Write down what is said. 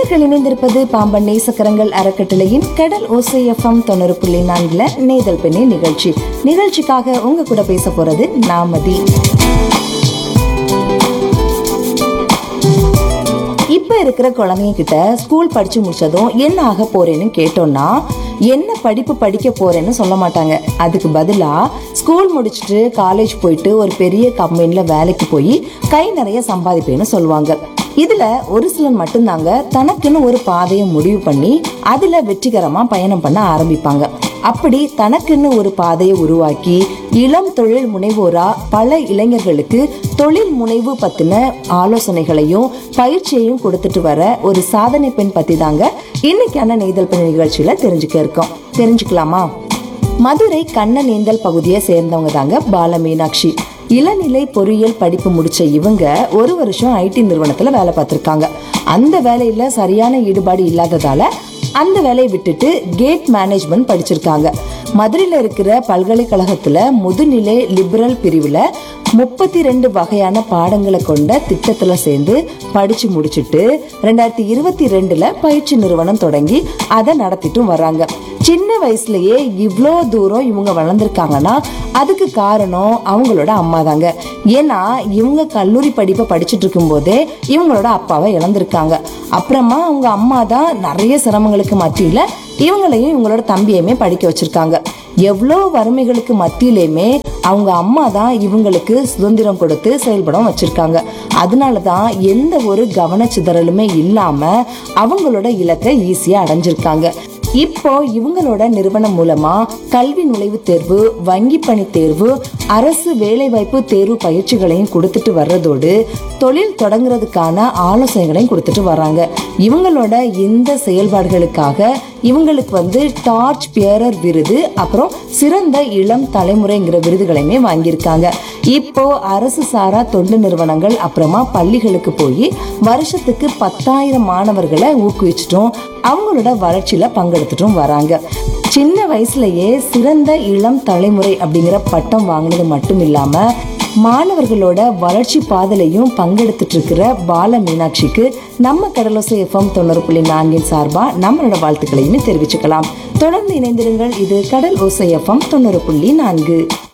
நேர்கள் இணைந்திருப்பது பாம்பன் நேசக்கரங்கள் அறக்கட்டளையின் கடல் ஓசை எஃப்எம் தொண்ணூறு புள்ளி நான்குல நேதல் பெண்ணே நிகழ்ச்சி நிகழ்ச்சிக்காக உங்க கூட பேச போறது நாமதி இப்ப இருக்கிற குழந்தைங்க கிட்ட ஸ்கூல் படிச்சு முடிச்சதும் என்ன ஆக போறேன்னு கேட்டோம்னா என்ன படிப்பு படிக்க போறேன்னு சொல்ல மாட்டாங்க அதுக்கு பதிலா ஸ்கூல் முடிச்சுட்டு காலேஜ் போயிட்டு ஒரு பெரிய கம்பெனில வேலைக்கு போய் கை நிறைய சம்பாதிப்பேன்னு சொல்லுவாங்க இதுல ஒரு சிலர் மட்டும்தாங்க தனக்குன்னு ஒரு பாதையை முடிவு பண்ணி அதுல வெற்றிகரமா பயணம் பண்ண ஆரம்பிப்பாங்க அப்படி தனக்குன்னு ஒரு பாதையை உருவாக்கி இளம் தொழில் முனைவோரா பல இளைஞர்களுக்கு தொழில் முனைவு பத்தின ஆலோசனைகளையும் பயிற்சியையும் கொடுத்துட்டு வர ஒரு சாதனை பெண் பத்தி தாங்க இன்னைக்கான நெய்தல் பெண் நிகழ்ச்சியில தெரிஞ்சுக்க இருக்கோம் தெரிஞ்சுக்கலாமா மதுரை கண்ணநேந்தல் பகுதியை சேர்ந்தவங்க தாங்க பால மீனாட்சி இளநிலை பொறியியல் படிப்பு முடிச்ச இவங்க ஒரு வருஷம் ஐடி நிறுவனத்துல வேலை பார்த்திருக்காங்க அந்த வேலையில சரியான ஈடுபாடு இல்லாததால அந்த வேலையை விட்டுட்டு கேட் மேனேஜ்மெண்ட் படிச்சிருக்காங்க மதுரையில் இருக்கிற பல்கலைக்கழகத்துல முதுநிலை லிபரல் பிரிவுல முப்பத்தி ரெண்டு வகையான பாடங்களை கொண்ட திட்டத்துல சேர்ந்து படிச்சு முடிச்சுட்டு ரெண்டாயிரத்தி இருபத்தி ரெண்டுல பயிற்சி நிறுவனம் தொடங்கி அதை நடத்திட்டும் வர்றாங்க சின்ன வயசுலயே இவ்வளோ தூரம் இவங்க வளர்ந்துருக்காங்கன்னா அதுக்கு காரணம் அவங்களோட அம்மா தாங்க ஏன்னா இவங்க கல்லூரி படிப்பை படிச்சுட்டு இருக்கும்போதே இவங்களோட அப்பாவை இழந்திருக்காங்க அப்புறமா அவங்க அம்மா தான் நிறைய சிரமங்களுக்கு மத்தியில இவங்களையும் இவங்களோட தம்பியுமே படிக்க வச்சிருக்காங்க எவ்வளோ வறுமைகளுக்கு மத்தியிலையுமே அவங்க அம்மா தான் இவங்களுக்கு சுதந்திரம் கொடுத்து செயல்பட வச்சிருக்காங்க அதனால தான் எந்த ஒரு கவனச்சிதறலுமே இல்லாம அவங்களோட இலக்கை ஈஸியா அடைஞ்சிருக்காங்க இப்போ இவங்களோட நிறுவனம் மூலமா கல்வி நுழைவுத் தேர்வு வங்கி பணி தேர்வு அரசு வேலைவாய்ப்பு தேர்வு பயிற்சிகளையும் கொடுத்துட்டு வர்றதோடு தொழில் தொடங்குறதுக்கான ஆலோசனைகளையும் கொடுத்துட்டு வராங்க இவங்களோட இந்த செயல்பாடுகளுக்காக இவங்களுக்கு வந்து டார்ச் பியரர் விருது அப்புறம் சிறந்த இளம் தலைமுறைங்கிற விருதுகளையுமே வாங்கியிருக்காங்க இப்போ அரசு சாரா தொண்டு நிறுவனங்கள் அப்புறமா பள்ளிகளுக்கு போய் வருஷத்துக்கு பத்தாயிரம் மாணவர்களை ஊக்குவிச்சிட்டும் அவங்களோட வளர்ச்சியில பங்கெடுத்துட்டும் வராங்க சின்ன வயசுலயே சிறந்த இளம் தலைமுறை அப்படிங்கிற பட்டம் வாங்கினது மட்டும் இல்லாம மாணவர்களோட வளர்ச்சி பாதலையும் பங்கெடுத்துட்டு இருக்கிற பால மீனாட்சிக்கு நம்ம கடலோசை எஃப்எம் தொண்ணூறு புள்ளி நான்கின் சார்பா நம்மளோட வாழ்த்துக்களையுமே தெரிவிச்சுக்கலாம் தொடர்ந்து இணைந்திருங்கள் இது கடல் ஓசை எஃப்எம் தொண்ணூறு புள்ளி நான்கு